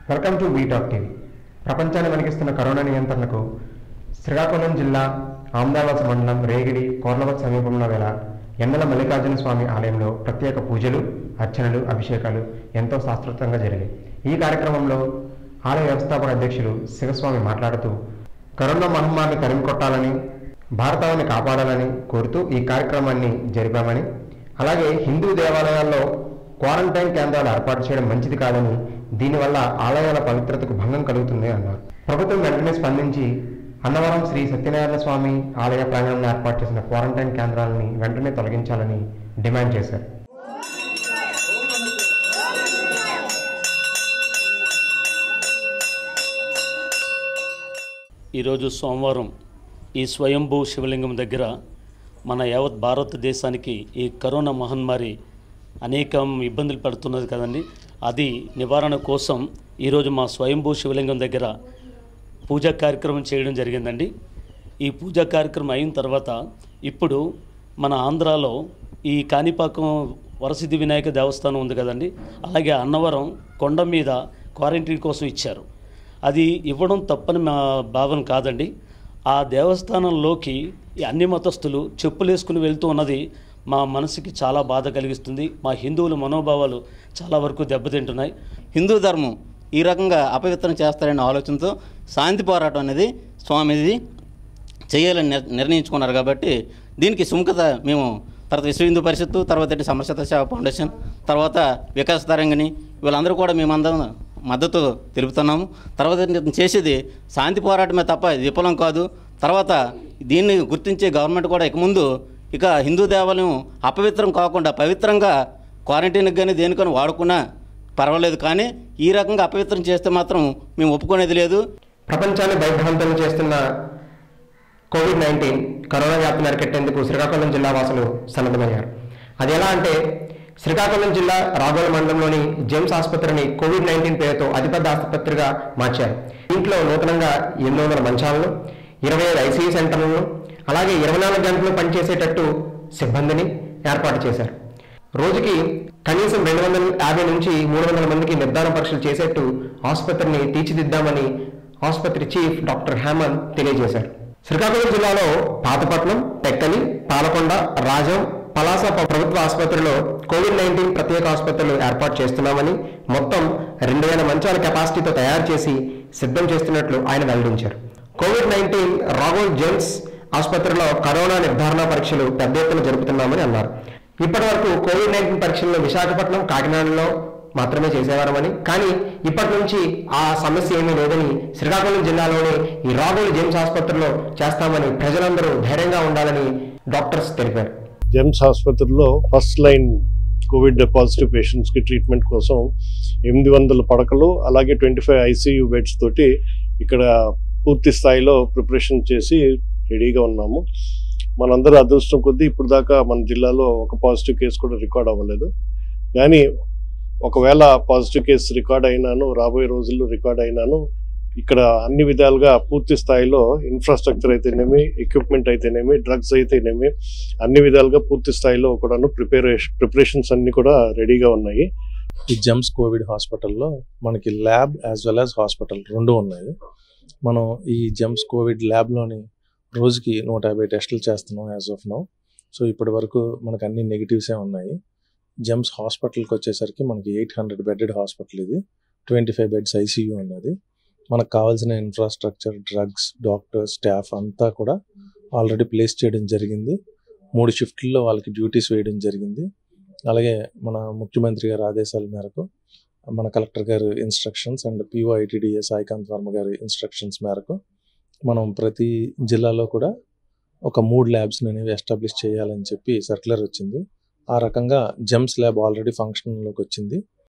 welcome to వీటాక్ TV ప్రపంచాన్ని వణికిస్తున్న corona నియంత్రణకు శ్రీకాకుళం జిల్లా ఆమ్దావాస మండలం రేగిడి కోర్లవత్ సమీపంలో గల ఎన్నెల మల్లికార్జున స్వామి ఆలయంలో ప్రత్యేక పూజలు అర్చనలు అభిషేకాలు ఎంతో శాస్త్రోక్తంగా జరిగాయి ఈ కార్యక్రమంలో ఆలయ వ్యవస్థాపక అధ్యక్షులు శివస్వామి మాట్లాడుతూ కరోనా మహమ్మారిని తరిమి కొట్టాలని భారతాన్ని కాపాడాలని కోరుతూ ఈ కార్యక్రమాన్ని జరిపామని అలాగే హిందూ దేవాలయాల్లో క్వారంటైన్ కేంద్రాలు ఏర్పాటు చేయడం మంచిది కాదని దీనివల్ల ఆలయాల పవిత్రతకు భంగం కలుగుతుంది అన్నారు ప్రభుత్వం వెంటనే స్పందించి అన్నవరం శ్రీ సత్యనారాయణ స్వామి ఆలయ ప్రాంగణంలో ఏర్పాటు చేసిన క్వారంటైన్ కేంద్రాలని వెంటనే తొలగించాలని డిమాండ్ చేశారు ఈరోజు సోమవారం ఈ స్వయంభూ శివలింగం దగ్గర మన యావత్ భారతదేశానికి ఈ కరోనా మహమ్మారి అనేకం ఇబ్బందులు పడుతున్నది కదండి అది నివారణ కోసం ఈరోజు మా స్వయంభూ శివలింగం దగ్గర పూజా కార్యక్రమం చేయడం జరిగిందండి ఈ పూజా కార్యక్రమం అయిన తర్వాత ఇప్పుడు మన ఆంధ్రాలో ఈ కాణిపాకం వరసిద్ధి వినాయక దేవస్థానం ఉంది కదండి అలాగే అన్నవరం కొండ మీద క్వారంటైన్ కోసం ఇచ్చారు అది ఇవ్వడం తప్పని మా భావన కాదండి ఆ దేవస్థానంలోకి ఈ అన్ని మతస్థులు చెప్పులు వేసుకుని వెళ్తూ ఉన్నది మా మనసుకి చాలా బాధ కలిగిస్తుంది మా హిందువుల మనోభావాలు చాలా వరకు దెబ్బతింటున్నాయి హిందూ ధర్మం ఈ రకంగా అపవిత్రం చేస్తారనే ఆలోచనతో శాంతి పోరాటం అనేది స్వామిది చేయాలని నిర్- నిర్ణయించుకున్నారు కాబట్టి దీనికి సుముఖత మేము తర్వాత విశ్వ హిందూ పరిషత్తు తర్వాత ఇటు సమరసత సేవ ఫౌండేషన్ తర్వాత వికాస్ తరంగిణి వీళ్ళందరూ కూడా మేమందరం మద్దతు తెలుపుతున్నాము తర్వాత ఇది చేసేది శాంతి పోరాటమే తప్ప ఇది విఫలం కాదు తర్వాత దీన్ని గుర్తించే గవర్నమెంట్ కూడా ఇక ముందు ఇక హిందూ దేవాలయం అపవిత్రం కాకుండా పవిత్రంగా క్వారంటైన్కి కానీ దేనికని వాడుకున్నా పర్వాలేదు కానీ ఈ రకంగా అపవిత్రం చేస్తే మాత్రం మేము ఒప్పుకునేది లేదు ప్రపంచాన్ని భయభ్రాంతం చేస్తున్న కోవిడ్ నైన్టీన్ కరోనా వ్యాప్తిని అరికట్టేందుకు శ్రీకాకుళం జిల్లా వాసులు సన్నద్ధమయ్యారు అది ఎలా అంటే శ్రీకాకుళం జిల్లా రాగోల మండలంలోని జెమ్స్ ఆసుపత్రిని కోవిడ్ నైన్టీన్ పేరుతో అతిపెద్ద ఆసుపత్రిగా మార్చారు దీంట్లో నూతనంగా ఎనిమిది వందల మంచాలను ఇరవై ఐదు ఐసీయూ సెంటర్లను అలాగే ఇరవై నాలుగు గంటలు పనిచేసేటట్టు సిబ్బందిని ఏర్పాటు చేశారు రోజుకి కనీసం రెండు వందల యాభై నుంచి మూడు వందల మందికి నిర్ధారణ పరీక్షలు చేసేట్టు ఆసుపత్రిని తీర్చిదిద్దామని ఆసుపత్రి చీఫ్ డాక్టర్ హేమంత్ తెలియజేశారు శ్రీకాకుళం జిల్లాలో పాతపట్నం టెక్కలి పాలకొండ రాజం పలాస ప- ప్రభుత్వ ఆసుపత్రిలో కోవిడ్ నైన్టీన్ ప్రత్యేక ఆసుపత్రులు ఏర్పాటు చేస్తున్నామని మొత్తం రెండు వేల మంచాల కెపాసిటీతో తయారు చేసి సిద్ధం చేస్తున్నట్లు ఆయన వెల్లడించారు కోవిడ్ నైన్టీన్ రాఘోల్ జెమ్స్ ఆసుపత్రిలో కరోనా నిర్ధారణ పరీక్షలు పెద్ద ఎత్తున జరుపుతున్నామని అన్నారు ఇప్పటి వరకు కోవిడ్ నైన్టీన్ పరీక్షలను విశాఖపట్నం కాకినాడలో మాత్రమే చేసేవారమని కానీ ఇప్పటి నుంచి ఆ సమస్య ఏమీ లేదని శ్రీకాకుళం జిల్లాలోని ఈ రాఘోల్ జెమ్స్ ఆసుపత్రిలో చేస్తామని ప్రజలందరూ ధైర్యంగా ఉండాలని డాక్టర్స్ తెలిపారు జెమ్స్ ఆసుపత్రిలో first line COVID positive patients కి ట్రీట్మెంట్ కోసం ఎనిమిది వందల పడకలు అలాగే ట్వంటీ ఫైవ్ ఐసీయూ బెడ్స్ తోటి ఇక్కడ పూర్తి స్థాయిలో ప్రిపరేషన్ చేసి రెడీగా ఉన్నాము మనందరూ అదృష్టం కొద్దీ ఇప్పుడు దాకా మన జిల్లాలో ఒక పాజిటివ్ కేసు కూడా రికార్డ్ అవ్వలేదు కానీ ఒకవేళ పాజిటివ్ కేసు రికార్డ్ అయినాను రాబోయే రోజుల్లో రికార్డ్ అయినాను ఇక్కడ అన్ని విధాలుగా పూర్తి స్థాయిలో ఇన్ఫ్రాస్ట్రక్చర్ అయితేనేమి ఎక్విప్మెంట్ అయితేనేమి డ్రగ్స్ అయితేనేమి అన్ని విధాలుగా పూర్తి స్థాయిలో కూడాను ప్రిపరేషన్ ప్రిపరేషన్స్ అన్ని కూడా రెడీగా ఉన్నాయి ఈ జెమ్స్ కోవిడ్ హాస్పిటల్లో మనకి lab as well as hospital రెండు ఉన్నాయి మనం ఈ జెమ్స్ కోవిడ్ ల్యాబ్లోని రోజుకి నూట యాభై టెస్టులు చేస్తున్నాం యాజ్ ఆఫ్ నౌ సో ఇప్పటి వరకు మనకు అన్ని నెగిటివ్సే ఉన్నాయి జెమ్స్ హాస్పిటల్కి వచ్చేసరికి మనకి ఎయిట్ హండ్రెడ్ బెడెడ్ హాస్పిటల్ ఇది ట్వంటీ ఫైవ్ బెడ్స్ ఐసీయూ ఉన్నది మనకు కావాల్సిన ఇన్ఫ్రాస్ట్రక్చర్ డ్రగ్స్ డాక్టర్స్ స్టాఫ్ అంతా కూడా ఆల్రెడీ ప్లేస్ చేయడం జరిగింది మూడు షిఫ్ట్ల్లో వాళ్ళకి డ్యూటీస్ వేయడం జరిగింది అలాగే మన ముఖ్యమంత్రి గారి ఆదేశాల మేరకు మన కలెక్టర్ గారి instructions and PO ITDA Saikanth Varma గారి ఇన్స్ట్రక్షన్స్ మేరకు మనం ప్రతి జిల్లాలో కూడా ఒక మూడు ల్యాబ్స్ అనేవి ఎస్టాబ్లిష్ చేయాలని చెప్పి సర్క్యులర్ వచ్చింది ఆ రకంగా జెమ్స్ ల్యాబ్ ఆల్రెడీ ఫంక్షన్లోకి వచ్చింది